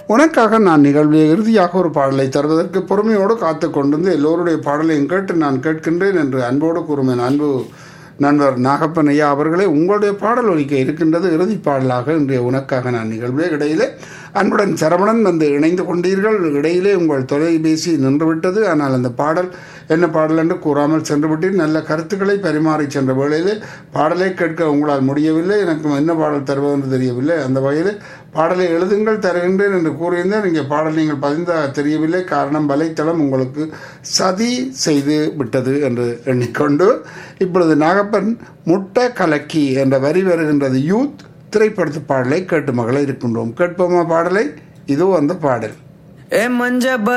உனக்காக நான் நிகழ்வில் இறுதியாக ஒரு பாடலை தருவதற்கு பொறுமையோடு காத்து கொண்டிருந்து எல்லோருடைய பாடலையும் கேட்டு நான் கேட்கின்றேன் என்று அன்போடு கூறுவேன் அன்பு நண்பர் நாகப்பன் ஐயா அவர்களே உங்களுடைய பாடல் ஒலிக்க இருக்கின்றது இறுதி பாடலாக இன்றைய உனக்காக நான் நிகழ்வே இடையிலே அன்புடன் சரவணன் வந்து இணைந்து கொண்டீர்கள் இடையிலே உங்கள் தொலைபேசி நின்றுவிட்டது ஆனால் அந்த பாடல் என்ன பாடல் என்று கூறாமல் சென்று விட்டீர் நல்ல கருத்துக்களை பரிமாறி சென்ற வேளையிலே பாடலை கேட்க உங்களால் முடியவில்லை எனக்கு என்ன பாடல் தருவது என்று தெரியவில்லை அந்த வகையில் பாடலை எழுதுங்கள் தருகின்றேன் என்று கூறியிருந்தேன் இங்கே பாடல் நீங்கள் பதிந்ததாக தெரியவில்லை காரணம் வலைத்தளம் உங்களுக்கு சதி செய்து விட்டது என்று எண்ணிக்கொண்டு இப்பொழுது நாகப்பன் முட்டை கலக்கி என்ற வரி வருகின்றது யூத் திரைப்படத்து பாடலை கேட்டு மகளே இருக்கின்றோம் கேட்போமா பாடலை இதோ அந்த பாடல் ஏ மஞ்ச